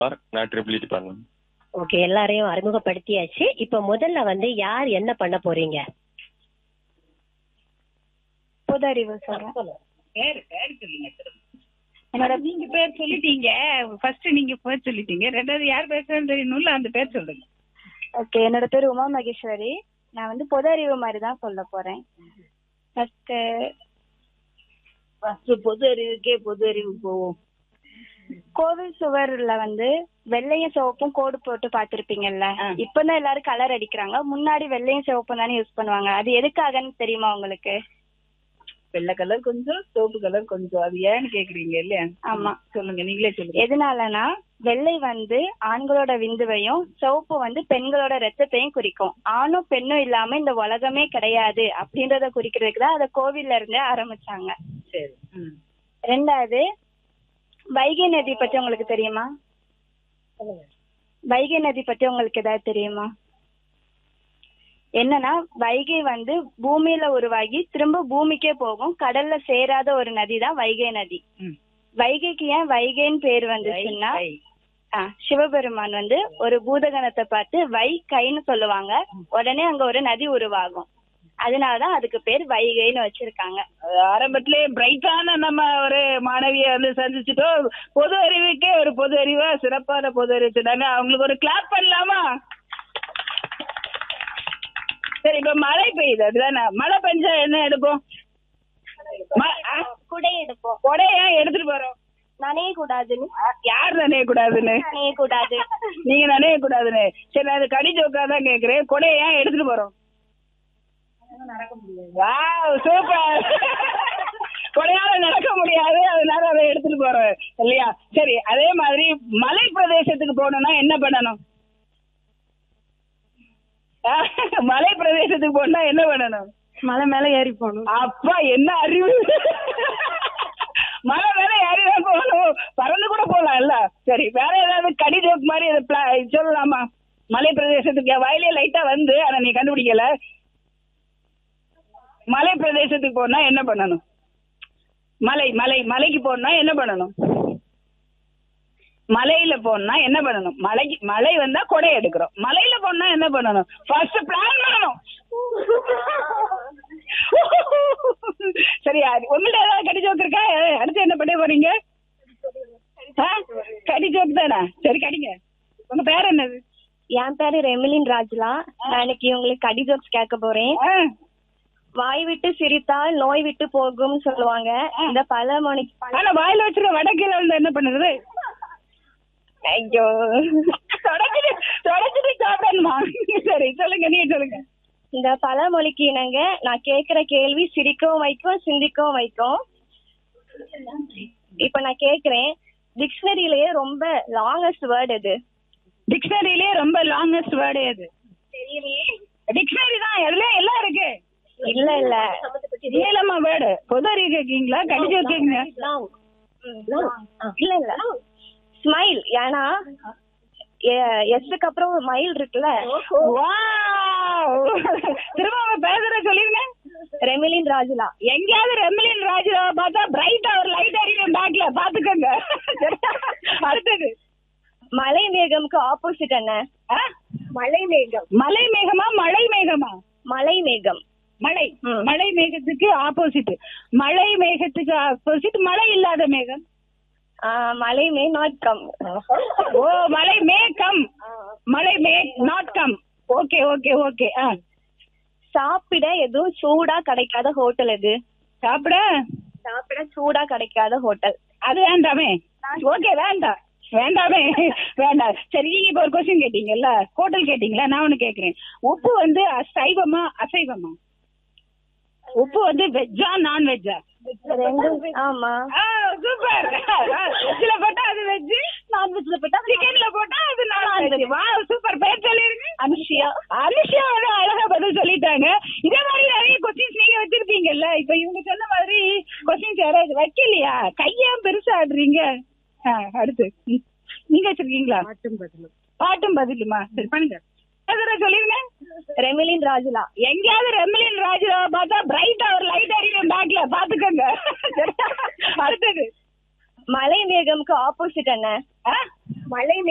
நான் triple department okay எல்லாரையும் அறிமுகப்படுத்தியாச்சு இப்ப முதல்ல வந்து யார் என்ன பண்ண போறீங்க பொது அறிவு சொல்றேன் பேர் பேர் சொல்லுங்க திரும்ப. என்னோட நீங்க பேர் சொல்லிட்டீங்க ஃபர்ஸ்ட் நீங்க பேர் சொல்லிட்டீங்க ரெண்டாவது யார் பேசுறேன்னு தெரியணும்ல அந்த பேர் சொல்லுங்க ஓகே என்னோட பேர் உமா மகேஸ்வரி நான் வந்து பொது அறிவு மாதிரி தான் சொல்ல போறேன் ஃபர்ஸ்ட் ஃபர்ஸ்ட் பொது அறிவுக்கே பொது அறிவு போவோம் கோவில் சுவர்ல வந்து வெள்ளையும் சிவப்பும் கோடு போட்டு பாத்திருப்பீங்கல்ல ஆ. இப்பதான் எல்லாரும் கலர் அடிக்கிறாங்க முன்னாடி வெள்ளையும் சிவப்பும் தானே யூஸ் பண்ணுவாங்க அது எதுக்காகன்னு தெரியுமா உங்களுக்கு வெள்ளை கலர் கொஞ்சம் சிவப்பு கலர் கொஞ்சம் அது ஏன்னு கேக்குறீங்க இல்லையா ஆமா. சொல்லுங்க நீங்களே சொல்லுங்க எதனாலனா வெள்ளை வந்து ஆண்களோட விந்துவையும் சிவப்பு வந்து பெண்களோட ரத்தத்தையும் குறிக்கும் ஆணும் பெண்ணும் இல்லாம இந்த உலகமே கிடையாது அப்படின்றத குறிக்கிறதுக்கு தான் அதை கோவில்ல இருந்து ஆரம்பிச்சாங்க சரி ம். ரெண்டாவது வைகை நதி பத்தி உங்களுக்கு தெரியுமா வைகை நதி பத்தி உங்களுக்கு ஏதாவது தெரியுமா என்னன்னா வைகை வந்து பூமியில உருவாகி திரும்ப பூமிக்கே போகும் கடல்ல சேராத ஒரு நதி தான் வைகை நதி ம். வைகைக்கு ஏன் வைகைன்னு பேர் வந்துச்சுன்னா வை. ஆ, சிவபெருமான் வந்து ஒரு பூதகணத்தை பார்த்து வை கைன்னு சொல்லுவாங்க உடனே அங்க ஒரு நதி உருவாகும் அதனாலதான் அதுக்கு பேர் வைகைன்னு வச்சிருக்காங்க அது ஆரம்பத்திலே பிரைட்டான நம்ம ஒரு மாணவிய வந்து சந்திச்சுட்டோம் பொது அறிவுக்கே ஒரு பொது அறிவா சிறப்பான பொது அறிவு சொன்னாங்க அவங்களுக்கு ஒரு கிளாப் பண்ணலாமா சரி இப்ப மழை பெய்யுது அதுதானே மழை பெஞ்சா என்ன எடுப்போம் ம- ஆ, குடை எடுப்போம் கொடையா எடுத்துட்டு போறோம் நனைய கூடாதுன்னு ஆ, யார் நனைய கூடாதுன்னு நனைய கூடாது நீங்க நனைய கூடாதுன்னு சரி நான் அது கடி ஜோக்கா தான் கேக்குறேன் கொடையை ஏன் எடுத்துட்டு போறோம் வாவ் சூப்பர் கொடையால நடக்க முடியாது அதனால அதை எடுத்துட்டு போறோம் இல்லையா சரி அதே மாதிரி மலை பிரதேசத்துக்கு போகணும்னா என்ன பண்ணணும் ஆ, மலை பிரதேசத்துக்கு போனா என்ன பண்ணணும் மலை மேல ஏறி போகணும் அப்பா என்ன அறிவு மலை மேல ஏறி தான் போகணும் பறந்து கூட போகலாம்ல சரி வேற ஏதாவது கடி ஜோக் மாதிரி அதை pla- சொல்லலாமா மலை பிரதேசத்துக்கு என் வாயிலே லைட்டா வந்து ஆனா நீ கண்டுபிடிக்கல மலை பிரதேசத்துக்கு போனா என்ன பண்ணணும் மலை மலை மலைக்கு போனா என்ன பண்ணணும் மலையில போனா என்ன பண்ணணும் மலைக்கு மலை வந்தா கொடை எடுக்கிறோம் மலையில போனா என்ன பண்ணணும் ஃபர்ஸ்ட் பிளான் பண்ணணும் சரியா உங்கள்ட்ட ஏதாவது கடி ஜோக் இருக்கா ஏ, அடுத்து என்ன பண்ண போறீங்க ஆ? கடி ஜோக் தானா சரி கடிங்க உங்க பேர் என்னது என் பேரு ரெமிலின் ராஜ்லா நான் இன்னைக்கு உங்களுக்கு கடி ஜோக்ஸ் கேட்க போறேன் ஆ, வாய் விட்டு சிரித்தால் நோய் விட்டு போகும்னு சொல்லுவாங்க இந்த பழமொழிக்கு ஆனா வாயில வச்சிருக்க வடக்கில வந்து என்ன பண்ணுறது ஐயோ தொடச்சிட்டு தொடச்சிட்டு சாப்பிடணுமா சரி சொல்லுங்க நீ சொல்லுங்க இந்த பழமொழிக்கு இணங்க நான் கேக்குற கேள்வி சிரிக்கவும் வைக்கும் சிந்திக்கவும் வைக்கும் இப்ப நான் கேக்குறேன் டிக்ஷனரியிலேயே ரொம்ப லாங்கஸ்ட் வேர்ட் எது டிக்ஷனரியிலே ரொம்ப லாங்கஸ்ட் வேர்டு எது டிக்ஷனரி தான் எதுல எல்லாம் இருக்கு இல்ல இல்ல நீளமா வேர்டு பொது அறிவு கேக்கீங்களா கடிச்சு வைக்கீங்க இல்ல இல்ல ஸ்மைல் ஏன்னா எஸ்க்கு அப்புறம் மயில் இருக்குல்ல திரும்ப அவங்க பேசுற சொல்லிருங்க ரெமிலின் ராஜுலா எங்கேயாவது ரெமிலின் ராஜுராவை பார்த்தா பிரைட்டா ஒரு லைட் அடிக்கும் பேக்ல பாத்துக்கோங்க அடுத்தது மலை மேகம்க்கு ஆப்போசிட் என்ன ஆ? மலை மேகம் மலை மேகமா மழை மேகமா மலை மேகம் மழை ம். மழை மேகத்துக்கு ஆப்போசிட் மழை மேகத்துக்கு ஆப்போசிட் மழை இல்லாத மேகம் ஆஹ், மலை மே நாட் கம் ஓ மழை மே கம் மழை may not come okay okay okay ஆ சாப்பிட எதுவும் சூடா கிடைக்காத ஹோட்டல் எது சாப்பிட சாப்பிட சூடா கிடைக்காத ஹோட்டல் அது வேண்டாமே ஓகே வேண்டாம் வேண்டாமே வேண்டாம் சரி நீங்க இப்ப ஒரு கொஸ்டின் கேட்டீங்கல்ல ஹோட்டல் கேட்டீங்களா நான் ஒண்ணு கேக்குறேன் உப்பு வந்து சைவமா அசைவமா உப்பு வந்து வெஜ்ஜா நான் வெஜ்ஜா ரெண்டும் ஆமா சூப்பர் வெஜ்ல போட்டா அது வெஜ் நான் வெஜ்ல போட்டா சிக்கன்ல போட்டா அது நான் வெஜ் வா சூப்பர் பேர் சொல்லிருங்க அனுஷியா அனுஷா வந்து அழகா பதில் சொல்லிட்டாங்க இதே மாதிரி நிறைய கொஸ்டின்ஸ் நீங்க வச்சிருப்பீங்கல்ல இப்ப இவங்க சொன்ன மாதிரி கொஸ்டின்ஸ் யாராவது வைக்கலையா கையா பெருசா ஆடுறீங்க ஆ, அடுத்து ம். நீங்க வச்சிருக்கீங்களா பாட்டும் பதிலும் பாட்டும் பதிலுமா சரி பண்ணுங்க எதிர சொல்லிருங்க ரெமிலின் ராஜுலா எங்கேயாவது ரெமிலின் ராஜுராவை பார்த்தா பிரைட்டா ஒரு லைட் அடிக்கும் பேக்ல பாத்துக்கோங்க அடுத்தது மலை மேகம்க்கு ஆப்போசிட் என்ன ஆ? மலை